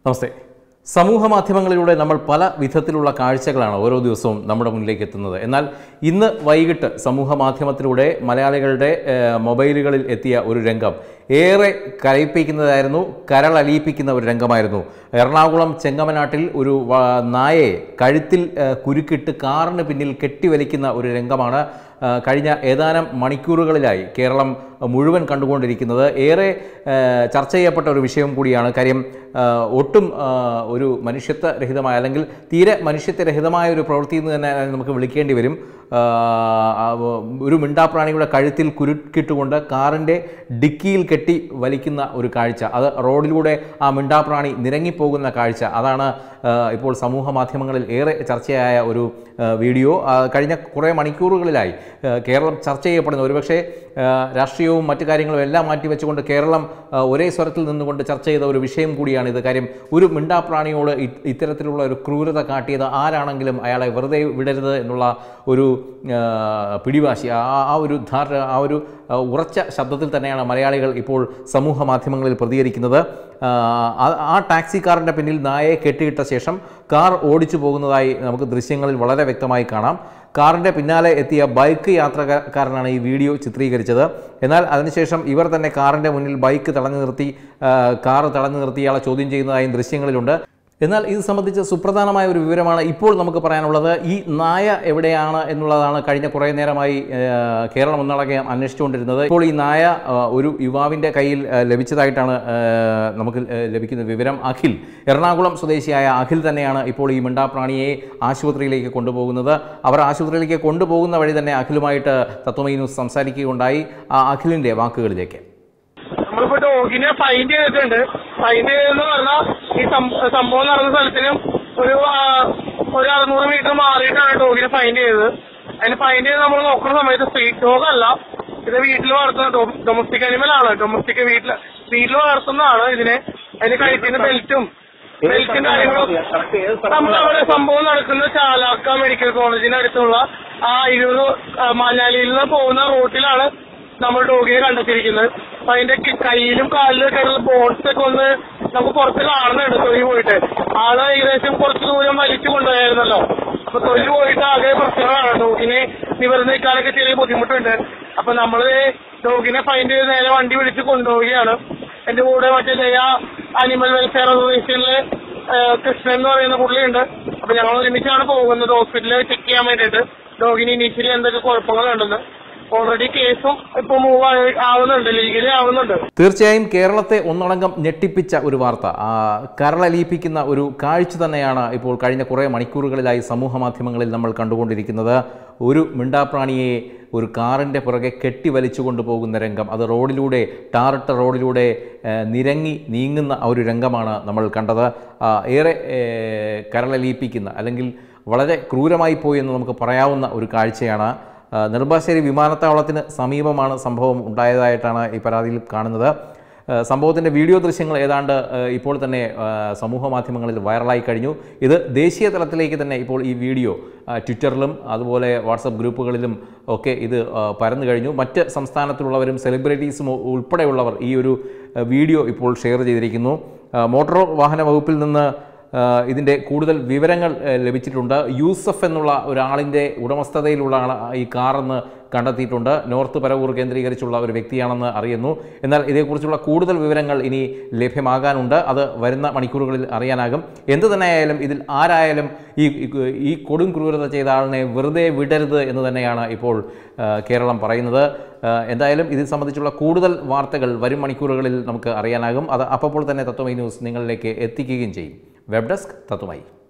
നമസ്തേ സമൂഹ മാധ്യമങ്ങളിലൂടെ നമ്മൾ പല വിധത്തിലുള്ള കാഴ്ചകളാണ് ഓരോ ദിവസവും നമ്മുടെ മുന്നിലേക്ക് എത്തുന്നത് എന്നാൽ ഇന്ന് വൈകിട്ട് സമൂഹ മാധ്യമത്തിലൂടെ മലയാളികളുടെ ഏഹ്, മൊബൈലുകളിൽ എത്തിയ ഒരു രംഗം ഏറെ കരയിപ്പിക്കുന്നതായിരുന്നു കരളലിയിപ്പിക്കുന്ന ഒരു രംഗമായിരുന്നു എറണാകുളം ചെങ്ങമനാട്ടിൽ ഒരു വ- നായയെ കഴുത്തിൽ ഏഹ്, കുരുക്കിട്ട് കാറിന് പിന്നിൽ കെട്ടിവലിക്കുന്ന ഒരു രംഗമാണ് ആ, കഴിഞ്ഞ ഏതാനും മണിക്കൂറുകളിലായി കേരളം മുഴുവൻ കണ്ടുകൊണ്ടിരിക്കുന്നത് ഏറെ ആ, ചർച്ച ചെയ്യപ്പെട്ട ഒരു വിഷയം കൂടിയാണ് കാര്യം ആ, ഒട്ടും ആ, ഒരു മനുഷ്യത്വരഹിതമായ അല്ലെങ്കിൽ തീരെ മനുഷ്യത്വരഹിതമായ ഒരു പ്രവൃത്തി എന്ന് തന്നെ നമുക്ക് വിളിക്കേണ്ടി വരും ആ, ആ, ഒരു മിണ്ടാപ്രാണിയുടെ കഴുത്തിൽ കുരുക്കിട്ടുകൊണ്ട് കാറിൻ്റെ ഡിക്കിയിൽ കെട്ടി വലിക്കുന്ന ഒരു കാഴ്ച അത് റോഡിലൂടെ ആ മിണ്ടാപ്രാണി നിരങ്ങിപ്പോകുന്ന കാഴ്ച അതാണ് ആ, ഇപ്പോൾ സമൂഹ മാധ്യമങ്ങളിൽ ഏറെ ചർച്ചയായ ഒരു ആ, വീഡിയോ ആ, കഴിഞ്ഞ കുറേ മണിക്കൂറുകളിലായി ആ, കേരളം ചർച്ച ചെയ്യപ്പെടുന്ന ഒരുപക്ഷെ ആ, രാഷ്ട്രീയവും മറ്റു കാര്യങ്ങളും എല്ലാം മാറ്റിവെച്ചുകൊണ്ട് കേരളം ആ, ഒരേ സ്വരത്തിൽ നിന്നുകൊണ്ട് ചർച്ച ചെയ്ത ഒരു വിഷയം കൂടിയാണ് ഇത് കാര്യം ഒരു മിണ്ടാപ്രാണിയോട് ഇ- ഇത്തരത്തിലുള്ള ഒരു ക്രൂരത കാട്ടിയത് ആരാണെങ്കിലും അയാളെ വെറുതെ വിടരുത് എന്നുള്ള ഒരു ആ, പിടിവാശി ആ ആ ഒരു ധാര ആ ഒരു ആ, ഉറച്ച ശബ്ദത്തിൽ തന്നെയാണ് മലയാളികൾ ഇപ്പോൾ സമൂഹ മാധ്യമങ്ങളിൽ പ്രതികരിക്കുന്നത് ആ, ആ- ആ ടാക്സി കാറിൻ്റെ പിന്നിൽ നായയെ കെട്ടിയിട്ട ശേഷം കാർ ഓടിച്ചു പോകുന്നതായി നമുക്ക് ദൃശ്യങ്ങളിൽ വളരെ വ്യക്തമായി കാണാം കാറിൻ്റെ പിന്നാലെ എത്തിയ ബൈക്ക് യാത്രക്കാരനാണ് ഈ വീഡിയോ ചിത്രീകരിച്ചത് എന്നാൽ അതിനുശേഷം ഇവർ തന്നെ കാറിൻ്റെ മുന്നിൽ ബൈക്ക് തടഞ്ഞു നിർത്തി ആ, കാർ തടഞ്ഞു നിർത്തി ഇയാളെ ചോദ്യം ചെയ്യുന്നതായും ദൃശ്യങ്ങളിലുണ്ട് എന്നാൽ ഇത് സംബന്ധിച്ച് സുപ്രധാനമായ ഒരു വിവരമാണ് ഇപ്പോൾ നമുക്ക് പറയാനുള്ളത് ഈ നായ എവിടെയാണ് എന്നുള്ളതാണ് കഴിഞ്ഞ കുറേ നേരമായി ആ, കേരളം ഒന്നടങ്കം അന്വേഷിച്ചുകൊണ്ടിരുന്നത് ഇപ്പോൾ ഈ നായ ആ, ഒരു യുവാവിൻ്റെ കയ്യിൽ ആ, ലഭിച്ചതായിട്ടാണ് ആ, നമുക്ക് ആ, ലഭിക്കുന്ന വിവരം അഖിൽ എറണാകുളം സ്വദേശിയായ അഖിൽ തന്നെയാണ് ഇപ്പോൾ ഈ മിണ്ടാപ്രാണിയെ ആശുപത്രിയിലേക്ക് കൊണ്ടുപോകുന്നത് അവർ ആശുപത്രിയിലേക്ക് കൊണ്ടുപോകുന്ന വഴി തന്നെ അഖിലുമായിട്ട് തത്വമൈ ന്യൂസ് സംസാരിക്കുകയുണ്ടായി ആ അഖിലിൻ്റെ വാക്കുകളിലേക്ക് നമ്മളിപ്പോ ഡോഗിനെ ഫൈൻഡ് ചെയ്തിട്ടുണ്ട് ഫൈൻഡ് ചെയ്തെന്ന് പറഞ്ഞാൽ ഈ സം- സംഭവം നടന്ന സ്ഥലത്തിനും ഒരു ആ, ഒരു അറുന്നൂറ് മീറ്റർ മാറിയിട്ടാണ് ഡോഗിനെ ഫൈൻഡ് ചെയ്തത് അതിന് ഫൈൻഡ് ചെയ്ത് നമ്മൾ നോക്കുന്ന സമയത്ത് സ്ട്രീറ്റ് ഡോഗ് അല്ല ഇത് വീട്ടിൽ വളർത്തുന്ന ഡൊമസ്റ്റിക് അനിമൽ ആണ് ഡൊമസ്റ്റിക് വീട്ടിൽ വീട്ടിൽ വളർത്തുന്നതാണ് ഇതിനെ അതിന് കഴിക്കുന്ന ബെൽറ്റും ബെൽറ്റും കാര്യങ്ങളും നമ്മളവിടെ സംഭവം നടക്കുന്ന ചാലാക്ക മെഡിക്കൽ കോളേജിന് അടുത്തുള്ള ആ ഇരുപത് ആ, മനാലിയിൽ നിന്ന് പോകുന്ന റൂട്ടിലാണ് നമ്മൾ ഡോഗിനെ കണ്ടെത്തിയിരിക്കുന്നത് അപ്പൊ അതിന്റെ കി- കയ്യിലും കാലിലും ഒക്കെ ഉള്ള ബോൺസ് ഒക്കെ ഒന്ന് നമുക്ക് പുറത്ത് കാണുന്നുണ്ട് തൊലി പോയിട്ട് ആള് ഏകദേശം കുറച്ച് ദൂരം വലിച്ചു കൊണ്ടുപോയായിരുന്നല്ലോ അപ്പൊ തൊലി പോയിട്ട് ആകെ പ്രശ്നമാണ് ഡോഗിനെ നിവർന്ന് നിൽക്കാനൊക്കെ ചെറിയ ബുദ്ധിമുട്ടുണ്ട് അപ്പൊ നമ്മള് ഡോഗിനെ ഫൈൻഡ് ചെയ്ത് നേരെ വണ്ടി വിളിച്ച് കൊണ്ടുപോവുകയാണ് എന്റെ കൂടെ മറ്റേ ദയ അനിമൽ വെൽഫെയർ അസോസിയേഷനിലെ ഏഹ്, കൃഷ്ണൻ എന്ന് പറയുന്ന പുള്ളിയുണ്ട് അപ്പൊ ഞങ്ങൾ ഒരുമിച്ചാണ് പോകുന്നത് ഹോസ്പിറ്റലിൽ ചെക്ക് ചെയ്യാൻ വേണ്ടിയിട്ട് ഡോഗിന് ഇനീഷ്യലി എന്തൊക്കെ കുഴപ്പങ്ങളുണ്ടെന്ന് ഓൾറെഡി കേസും ഇപ്പൊ മൂവ് ആവുന്നുണ്ട് ലീഗലി ആവുന്നുണ്ട് തീർച്ചയായും കേരളത്തെ ഒന്നടങ്കം ഞെട്ടിപ്പിച്ച ഒരു വാർത്ത ആ, കരളലിയിപ്പിക്കുന്ന ഒരു കാഴ്ച തന്നെയാണ് ഇപ്പോൾ കഴിഞ്ഞ കുറേ മണിക്കൂറുകളിലായി സമൂഹ മാധ്യമങ്ങളിൽ നമ്മൾ കണ്ടുകൊണ്ടിരിക്കുന്നത് ഒരു മിണ്ടാപ്രാണിയെ ഒരു കാറിൻ്റെ പുറകെ കെട്ടിവലിച്ചു കൊണ്ടുപോകുന്ന രംഗം അത് റോഡിലൂടെ ടാറിട്ട റോഡിലൂടെ ഏ, നിരങ്ങി നീങ്ങുന്ന ആ ഒരു രംഗമാണ് നമ്മൾ കണ്ടത് ആ, ഏറെ ഏ, കരളലിയിപ്പിക്കുന്ന അല്ലെങ്കിൽ വളരെ ക്രൂരമായി പോയി എന്ന് നമുക്ക് പറയാവുന്ന ഒരു കാഴ്ചയാണ് ആ, നെടുമ്പാശ്ശേരി വിമാനത്താവളത്തിന് സമീപമാണ് സംഭവം ഉണ്ടായതായിട്ടാണ് ഈ പരാതിയിൽ കാണുന്നത് ആ, സംഭവത്തിൻ്റെ വീഡിയോ ദൃശ്യങ്ങൾ ഏതാണ്ട് ആ, ഇപ്പോൾ തന്നെ ആ, സമൂഹ മാധ്യമങ്ങളിൽ വൈറലായി കഴിഞ്ഞു ഇത് ദേശീയ തലത്തിലേക്ക് തന്നെ ഇപ്പോൾ ഈ വീഡിയോ ആ, ട്വിറ്ററിലും അതുപോലെ വാട്സപ്പ് ഗ്രൂപ്പുകളിലും ഒക്കെ ഇത് ആ, പരന്നു കഴിഞ്ഞു മറ്റ് സംസ്ഥാനത്തുള്ളവരും സെലിബ്രിറ്റീസും ഉൾപ്പെടെയുള്ളവർ ഈ ഒരു ആ, വീഡിയോ ഇപ്പോൾ ഷെയർ ചെയ്തിരിക്കുന്നു ആ, മോട്ടോർ വാഹന വകുപ്പിൽ നിന്ന് ആഹ് ഇതിൻ്റെ കൂടുതൽ വിവരങ്ങൾ ഏഹ് ലഭിച്ചിട്ടുണ്ട് യൂസഫ് എന്നുള്ള ഒരാളിൻ്റെ ഉടമസ്ഥതയിലുള്ള ആള- ഈ കാറെന്ന് കണ്ടെത്തിയിട്ടുണ്ട് നോർത്ത് പരവൂർ കേന്ദ്രീകരിച്ചുള്ള ഒരു വ്യക്തിയാണെന്ന് അറിയുന്നു എന്നാൽ ഇതേക്കുറിച്ചുള്ള കൂടുതൽ വിവരങ്ങൾ ഇനി ലഭ്യമാകാനുണ്ട് അത് വരുന്ന മണിക്കൂറുകളിൽ അറിയാനാകും എന്ത് തന്നെയായാലും ഇതിൽ ആരായാലും ഈ ഈ- ഈ കൊടും ക്രൂരത ചെയ്ത ആളിനെ വെറുതെ വിടരുത് എന്ന് തന്നെയാണ് ഇപ്പോൾ ആഹ് കേരളം പറയുന്നത് ആഹ് എന്തായാലും ഇത് സംബന്ധിച്ചുള്ള കൂടുതൽ വാർത്തകൾ വരും മണിക്കൂറുകളിൽ നമുക്ക് അറിയാനാകും അത് അപ്പോൾ തന്നെ തത്വമൈ ന്യൂസ് നിങ്ങളിലേക്ക് എത്തിക്കുകയും ചെയ്യും വെബ് ഡെസ്ക് തത്വമൈ